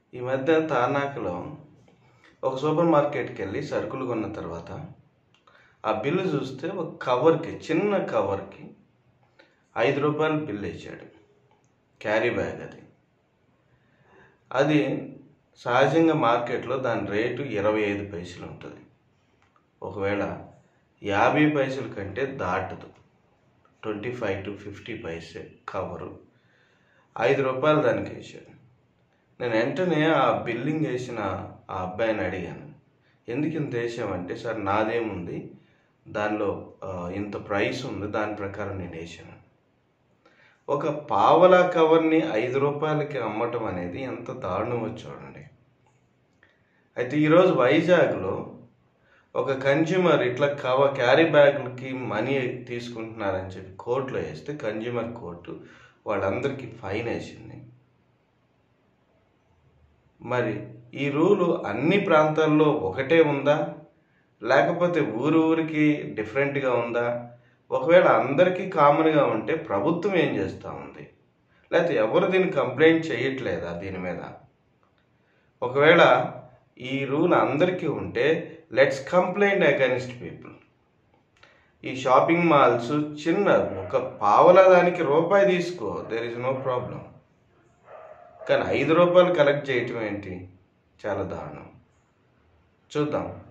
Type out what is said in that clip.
ఈ మధ్య తార్నాకలో ఒక సూపర్ మార్కెట్కి వెళ్ళి సరుకులు కొన్న తర్వాత ఆ బిల్లు చూస్తే ఒక కవర్కి చిన్న కవర్కి ఐదు రూపాయలు బిల్లు వేసాడు క్యారీ బ్యాగ్ అది అది సహజంగా మార్కెట్లో దాని రేటు ఇరవై ఐదు పైసలు ఉంటుంది ఒకవేళ యాభై పైసల కంటే దాటదు ట్వంటీ ఫైవ్ టు ఫిఫ్టీ పైసే కవరు ఐదు రూపాయలు దానికి వేసాడు నేను వెంటనే ఆ బిల్లింగ్ వేసిన ఆ అబ్బాయిని అడిగాను ఎందుకు ఇంత వేసామంటే సార్ నాదేముంది దానిలో ఆ, ఇంత ప్రైస్ ఉంది దాని ప్రకారం నేను వేసాను ఒక పావలా కవర్ని ఐదు రూపాయలకి అమ్మటం అనేది ఎంత దారుణమో చూడండి అయితే ఈరోజు వైజాగ్లో ఒక కన్జ్యూమర్ ఇట్లా కవ క్యారీ బ్యాగులకి మనీ తీసుకుంటున్నారని చెప్పి కోర్టులో వేస్తే కన్జ్యూమర్ కోర్టు వాళ్ళందరికీ ఫైన్ వేసింది మరి ఈ రూలు అన్ని ప్రాంతాల్లో ఒకటే ఉందా లేకపోతే ఊరు ఊరికి డిఫరెంట్గా ఉందా ఒకవేళ అందరికీ కామన్గా ఉంటే ప్రభుత్వం ఏం చేస్తూ ఉంది లేకపోతే ఎవరు దీన్ని కంప్లైంట్ చేయట్లేదా దీని మీద ఒకవేళ ఈ రూల్ అందరికీ ఉంటే లెట్స్ కంప్లైంట్ అగైన్స్ట్ పీపుల్ ఈ షాపింగ్ మాల్స్ చిన్న ఒక పావలా దానికి రూపాయి తీసుకో దేర్ ఇస్ నో ప్రాబ్లం కానీ ఐదు రూపాయలు కలెక్ట్ చేయటం ఏంటి చాలా దారుణం చూద్దాం